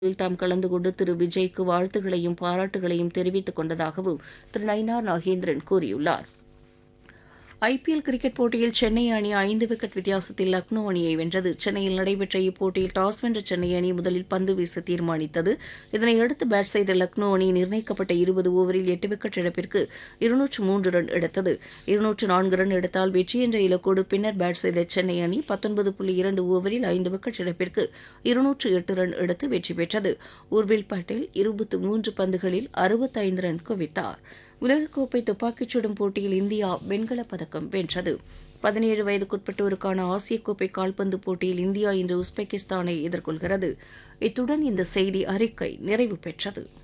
இதில் தாம் கலந்து கொண்டு திரு விஜய்க்கு வாழ்த்துகளையும் பாராட்டுகளையும் தெரிவித்துக் கொண்டதாகவும் திரு நயினார் நாகேந்திரன் கூறியுள்ளார் ஐபிஎல் கிரிக்கெட் போட்டியில் சென்னை அணி ஐந்து விக்கெட் வித்தியாசத்தில் லக்னோ அணியை வென்றது சென்னையில் நடைபெற்ற இப்போட்டியில் டாஸ் வென்ற சென்னை அணி முதலில் பந்து வீச தீர்மானித்தது இதனையடுத்து பேட் செய்த லக்னோ அணி நிர்ணயிக்கப்பட்ட இருபது ஓவரில் எட்டு விக்கெட் இழப்பிற்கு இருநூற்று மூன்று ரன் எடுத்தது இருநூற்று நான்கு ரன் எடுத்தால் வெற்றி என்ற இலக்கோடு பின்னர் பேட் செய்த சென்னை அணி பத்தொன்பது புள்ளி இரண்டு ஓவரில் ஐந்து விக்கெட் இழப்பிற்கு இருநூற்று எட்டு ரன் எடுத்து வெற்றி பெற்றது உர்வில் பட்டேல் இருபத்து மூன்று பந்துகளில் அறுபத்தைந்து ரன் குவித்தார் உலகக்கோப்பை துப்பாக்கிச் சுடும் போட்டியில் இந்தியா வெண்கலப் பதக்கம் வென்றது பதினேழு வயதுக்குட்பட்டோருக்கான ஆசிய கோப்பை கால்பந்து போட்டியில் இந்தியா இன்று உஸ்பெகிஸ்தானை எதிர்கொள்கிறது இத்துடன் இந்த செய்தி அறிக்கை நிறைவு பெற்றது